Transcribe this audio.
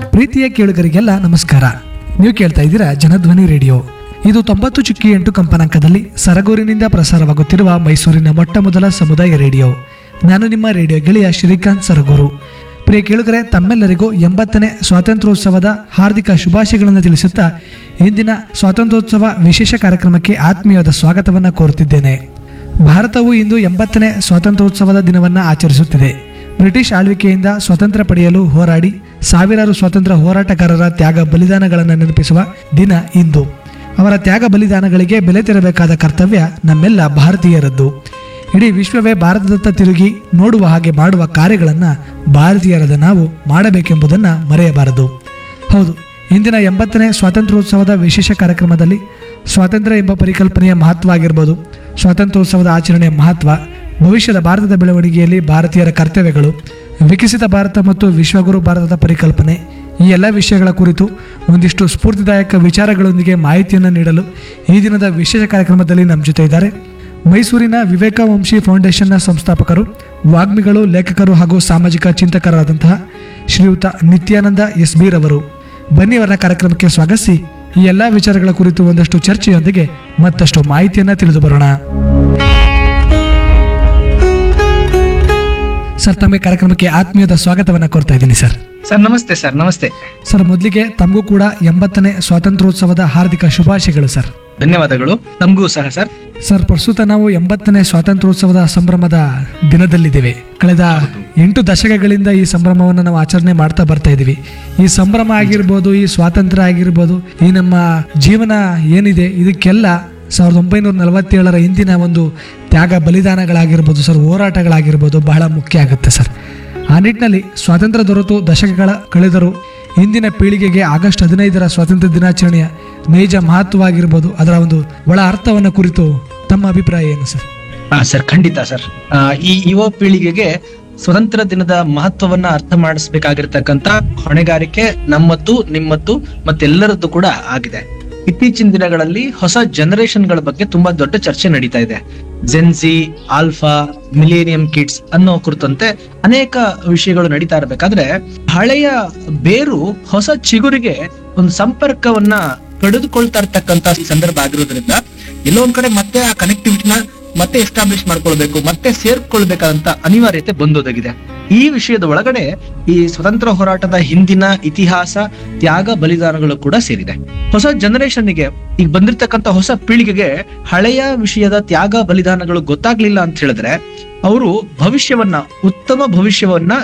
ಪ್ರೀತಿಯ ಕೇಳುಗರಿಗೆಲ್ಲ ನಮಸ್ಕಾರ ನೀವು ಕೇಳ್ತಾ ಇದ್ದೀರಾ ಜನಧ್ವನಿ ರೇಡಿಯೋ ಇದು ತೊಂಬತ್ತು ಚುಕ್ಕಿ ಎಂಟು ಕಂಪನಾಂಕದಲ್ಲಿ ಸರಗೂರಿನಿಂದ ಪ್ರಸಾರವಾಗುತ್ತಿರುವ ಮೈಸೂರಿನ ಮೊಟ್ಟ ಮೊದಲ ಸಮುದಾಯ ರೇಡಿಯೋ ನಾನು ನಿಮ್ಮ ರೇಡಿಯೋ ಗೆಳೆಯ ಶ್ರೀಕಾಂತ್ ಸರಗೂರು ಪ್ರಿಯ ಕೇಳುಗರೆ ತಮ್ಮೆಲ್ಲರಿಗೂ ಎಂಬತ್ತನೇ ಸ್ವಾತಂತ್ರ್ಯೋತ್ಸವದ ಹಾರ್ದಿಕ ಶುಭಾಶಯಗಳನ್ನು ತಿಳಿಸುತ್ತಾ ಇಂದಿನ ಸ್ವಾತಂತ್ರ್ಯೋತ್ಸವ ವಿಶೇಷ ಕಾರ್ಯಕ್ರಮಕ್ಕೆ ಆತ್ಮೀಯವಾದ ಸ್ವಾಗತವನ್ನು ಕೋರುತ್ತಿದ್ದೇನೆ ಭಾರತವು ಇಂದು ಎಂಬತ್ತನೇ ಸ್ವಾತಂತ್ರ್ಯೋತ್ಸವದ ದಿನವನ್ನು ಆಚರಿಸುತ್ತಿದೆ ಬ್ರಿಟಿಷ್ ಆಳ್ವಿಕೆಯಿಂದ ಸ್ವಾತಂತ್ರ್ಯ ಪಡೆಯಲು ಹೋರಾಡಿ ಸಾವಿರಾರು ಸ್ವಾತಂತ್ರ್ಯ ಹೋರಾಟಗಾರರ ತ್ಯಾಗ ಬಲಿದಾನಗಳನ್ನು ನೆನಪಿಸುವ ದಿನ ಇಂದು ಅವರ ತ್ಯಾಗ ಬಲಿದಾನಗಳಿಗೆ ಬೆಲೆ ತೆರಬೇಕಾದ ಕರ್ತವ್ಯ ನಮ್ಮೆಲ್ಲ ಭಾರತೀಯರದ್ದು ಇಡೀ ವಿಶ್ವವೇ ಭಾರತದತ್ತ ತಿರುಗಿ ನೋಡುವ ಹಾಗೆ ಮಾಡುವ ಕಾರ್ಯಗಳನ್ನು ಭಾರತೀಯರಾದ ನಾವು ಮಾಡಬೇಕೆಂಬುದನ್ನು ಮರೆಯಬಾರದು ಹೌದು ಇಂದಿನ ಎಂಬತ್ತನೇ ಸ್ವಾತಂತ್ರ್ಯೋತ್ಸವದ ವಿಶೇಷ ಕಾರ್ಯಕ್ರಮದಲ್ಲಿ ಸ್ವಾತಂತ್ರ್ಯ ಎಂಬ ಪರಿಕಲ್ಪನೆಯ ಮಹತ್ವ ಆಗಿರ್ಬೋದು ಸ್ವಾತಂತ್ರ್ಯೋತ್ಸವದ ಆಚರಣೆಯ ಮಹತ್ವ ಭವಿಷ್ಯದ ಭಾರತದ ಬೆಳವಣಿಗೆಯಲ್ಲಿ ಭಾರತೀಯರ ಕರ್ತವ್ಯಗಳು ವಿಕಸಿತ ಭಾರತ ಮತ್ತು ವಿಶ್ವಗುರು ಭಾರತದ ಪರಿಕಲ್ಪನೆ ಈ ಎಲ್ಲ ವಿಷಯಗಳ ಕುರಿತು ಒಂದಿಷ್ಟು ಸ್ಫೂರ್ತಿದಾಯಕ ವಿಚಾರಗಳೊಂದಿಗೆ ಮಾಹಿತಿಯನ್ನು ನೀಡಲು ಈ ದಿನದ ವಿಶೇಷ ಕಾರ್ಯಕ್ರಮದಲ್ಲಿ ನಮ್ಮ ಜೊತೆ ಇದ್ದಾರೆ ಮೈಸೂರಿನ ವಿವೇಕ ವಂಶಿ ಫೌಂಡೇಶನ್ನ ಸಂಸ್ಥಾಪಕರು ವಾಗ್ಮಿಗಳು ಲೇಖಕರು ಹಾಗೂ ಸಾಮಾಜಿಕ ಚಿಂತಕರಾದಂತಹ ಶ್ರೀಯುತ ನಿತ್ಯಾನಂದ ಎಸ್ ಬಿ ರವರು ಬನ್ನಿ ಅವರ ಕಾರ್ಯಕ್ರಮಕ್ಕೆ ಸ್ವಾಗತಿಸಿ ಈ ಎಲ್ಲ ವಿಚಾರಗಳ ಕುರಿತು ಒಂದಷ್ಟು ಚರ್ಚೆಯೊಂದಿಗೆ ಮತ್ತಷ್ಟು ಮಾಹಿತಿಯನ್ನ ತಿಳಿದು ಬರೋಣ ಸರ್ ತಮಗೆ ಕಾರ್ಯಕ್ರಮಕ್ಕೆ ಆತ್ಮೀಯದ ಸ್ವಾಗತವನ್ನ ಕೋರ್ತಾ ಇದ್ದೀನಿ ಸರ್ ಸರ್ ನಮಸ್ತೆ ಸರ್ ನಮಸ್ತೆ ಸರ್ ಮೊದಲಿಗೆ ತಮಗೂ ಕೂಡ ಎಂಬತ್ತನೇ ಸ್ವಾತಂತ್ರ್ಯೋತ್ಸವದ ಹಾರ್ದಿಕ ಶುಭಾಶಯಗಳು ಸರ್ ಧನ್ಯವಾದಗಳು ನಮಗೂ ಸಹ ಸರ್ ಸರ್ ಪ್ರಸ್ತುತ ನಾವು ಎಂಬತ್ತನೇ ಸ್ವಾತಂತ್ರ್ಯೋತ್ಸವದ ಸಂಭ್ರಮದ ದಿನದಲ್ಲಿದ್ದೇವೆ ಕಳೆದ ಎಂಟು ದಶಕಗಳಿಂದ ಈ ಸಂಭ್ರಮವನ್ನು ನಾವು ಆಚರಣೆ ಮಾಡ್ತಾ ಬರ್ತಾ ಇದ್ದೀವಿ ಈ ಸಂಭ್ರಮ ಆಗಿರ್ಬೋದು ಈ ಸ್ವಾತಂತ್ರ್ಯ ಆಗಿರ್ಬೋದು ಈ ನಮ್ಮ ಜೀವನ ಏನಿದೆ ಇದಕ್ಕೆಲ್ಲ ಸಾವಿರದ ಒಂಬೈನೂರ ನಲವತ್ತೇಳರ ಹಿಂದಿನ ಒಂದು ತ್ಯಾಗ ಬಲಿದಾನಗಳಾಗಿರ್ಬೋದು ಸರ್ ಹೋರಾಟಗಳಾಗಿರ್ಬೋದು ಬಹಳ ಮುಖ್ಯ ಆಗುತ್ತೆ ಸರ್ ಆ ನಿಟ್ಟಿನಲ್ಲಿ ಸ್ವಾತಂತ್ರ್ಯ ದೊರೆತು ದಶಕಗಳ ಕಳೆದರೂ ಇಂದಿನ ಪೀಳಿಗೆಗೆ ಆಗಸ್ಟ್ ಹದಿನೈದರ ಸ್ವಾತಂತ್ರ್ಯ ದಿನಾಚರಣೆಯ ನೈಜ ಮಹತ್ವ ಆಗಿರ್ಬೋದು ಅದರ ಒಂದು ಒಳ ಅರ್ಥವನ್ನು ಕುರಿತು ತಮ್ಮ ಅಭಿಪ್ರಾಯ ಏನು ಸರ್ ಹಾ ಸರ್ ಖಂಡಿತ ಸರ್ ಆ, ಈ ಯುವ ಪೀಳಿಗೆಗೆ ಸ್ವತಂತ್ರ ದಿನದ ಮಹತ್ವವನ್ನ ಅರ್ಥ ಮಾಡಿಸ್ಬೇಕಾಗಿರ್ತಕ್ಕಂತ ಹೊಣೆಗಾರಿಕೆ ನಮ್ಮದ್ದು ನಿಮ್ಮದ್ದು ಮತ್ತೆಲ್ಲರದ್ದು ಕೂಡ ಆಗಿದೆ ಇತ್ತೀಚಿನ ದಿನಗಳಲ್ಲಿ ಹೊಸ ಜನರೇಷನ್ ಗಳ ಬಗ್ಗೆ ತುಂಬಾ ದೊಡ್ಡ ಚರ್ಚೆ ನಡೀತಾ ಇದೆ ಜೆನ್ಸಿ ಆಲ್ಫಾ ಮಿಲೇನಿಯಂ ಕಿಡ್ಸ್ ಅನ್ನೋ ಕುರಿತಂತೆ ಅನೇಕ ವಿಷಯಗಳು ನಡೀತಾ ಇರಬೇಕಾದ್ರೆ ಹಳೆಯ ಬೇರು ಹೊಸ ಚಿಗುರಿಗೆ ಒಂದು ಸಂಪರ್ಕವನ್ನ ಪಡೆದುಕೊಳ್ತಾ ಇರ್ತಕ್ಕಂತ ಸಂದರ್ಭ ಆಗಿರೋದ್ರಿಂದ ಎಲ್ಲೋ ಒಂದ್ ಕಡೆ ಮತ್ತೆ ಆ ಕನೆಕ್ಟಿವಿಟಿನ ಮತ್ತೆ ಎಸ್ಟಾಬ್ಲಿಷ್ ಮಾಡ್ಕೊಳ್ಬೇಕು ಮತ್ತೆ ಸೇರ್ಕೊಳ್ಬೇಕಾದಂತ ಅನಿವಾರ್ಯತೆ ಬಂದೊದಗಿದೆ ಈ ವಿಷಯದ ಒಳಗಡೆ ಈ ಸ್ವತಂತ್ರ ಹೋರಾಟದ ಹಿಂದಿನ ಇತಿಹಾಸ ತ್ಯಾಗ ಬಲಿದಾನಗಳು ಕೂಡ ಸೇರಿದೆ ಹೊಸ ಜನರೇಷನ್ಗೆ ಈಗ ಬಂದಿರ್ತಕ್ಕಂತ ಹೊಸ ಪೀಳಿಗೆಗೆ ಹಳೆಯ ವಿಷಯದ ತ್ಯಾಗ ಬಲಿದಾನಗಳು ಗೊತ್ತಾಗ್ಲಿಲ್ಲ ಅಂತ ಹೇಳಿದ್ರೆ ಅವರು ಭವಿಷ್ಯವನ್ನ ಉತ್ತಮ ಭವಿಷ್ಯವನ್ನ